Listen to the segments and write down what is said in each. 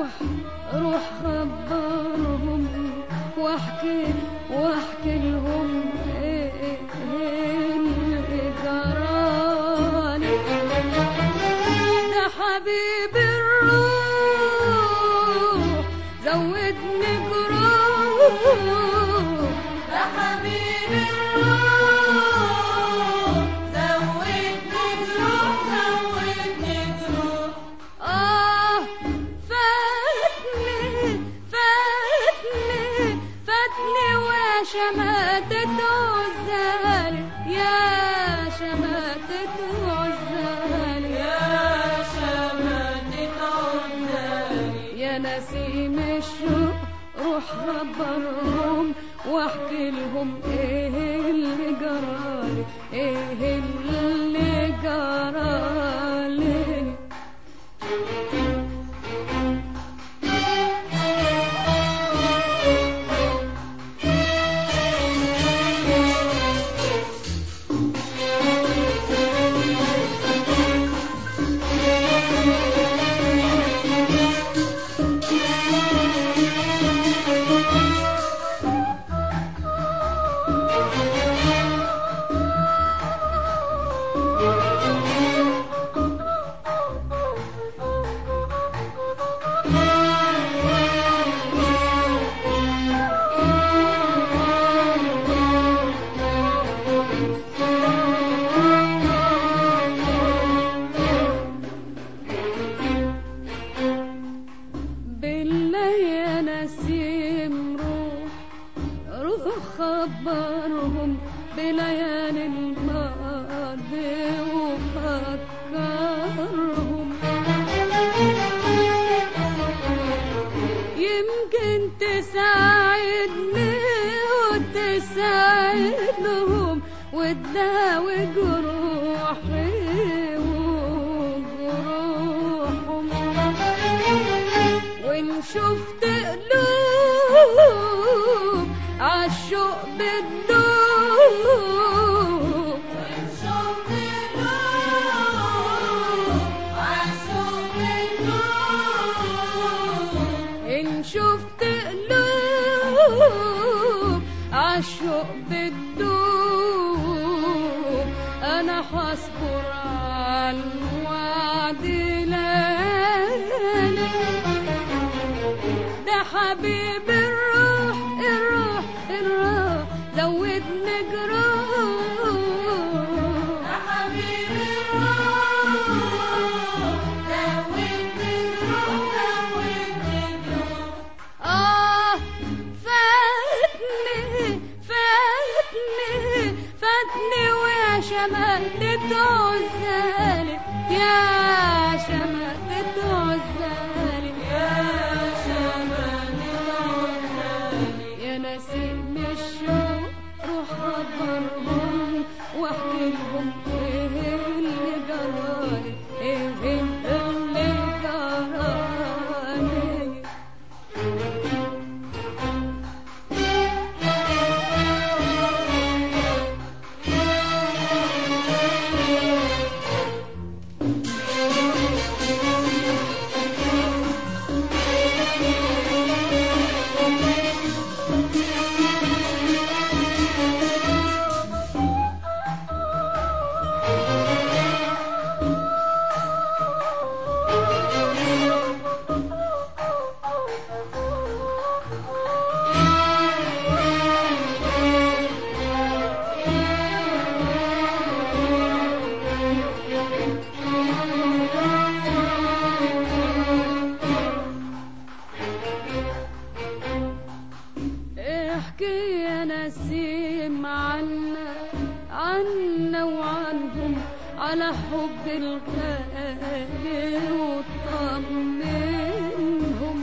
روح روح خبرهم واحكي واحكي لهم ايه إيه اللي جرالي ده حبيب الروح زودني جروح ده حبيب الروح زودني جروح زودني جروح آه فاتني فاتني فاتني وشماتة عزالي يا شماتة عزالي يا شماتة عزالي يا نسيم الشوق روح خبرهم واحكي لهم ايه اللي جرالي ايه اللي جرالي بالله يا نسيم روح روح خبرهم بليالي الماضي وفكرهم يمكن تساعدني وتساعدهم وتداوي جروحي وجروحهم وإن شفت قلوب عالشوق بتدوب شوق النور عالشوق النور إن شفت قلوب عالشوق بتدوب أنا حصبر على الوعد ليالي ده حبيب الروح الروح الروح زودني جروح يا حبيب الروح زودني جروح زودني جروح آه فاتني فاتني فاتني ويا شماتة عزالي يا شماتة عزالي يا شماتة عزالي يا نسيم الشوق روح خبرهم واحكي لهم ايه اللي جرالي ايه اللي جرالي احكي يا نسيم عنا عنا وعنهم على حب الغالي وطمنهم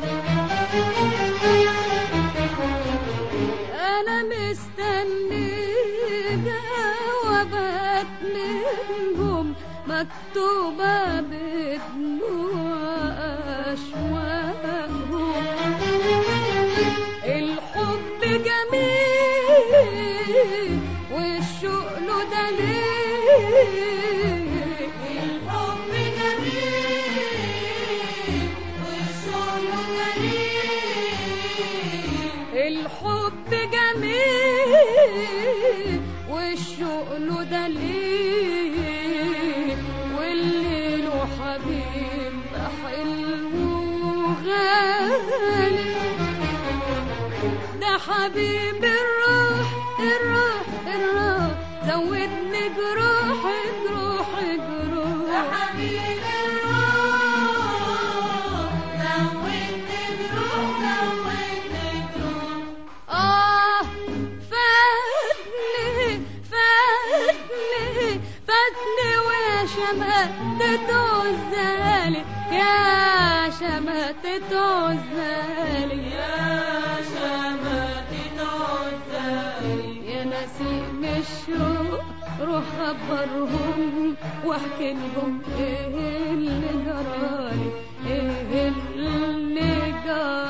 انا مستني جوابات منهم مكتوبة بدموع أشواقهم الحب جميل والشوق له دليل الحب جميل والشوق الحب جميل والشوق له دليل واللي له حبيب حلو وغالي ده حبيب الروح الروح الروح زودني جروح جروح جروح آه فاتني فاتني فاتني ويا شماتته الزالي يا شماتته الزالي يا نسيم الشوق روح خبرهم واحكي لهم ايه اللي جرالي ايه اللي جرالي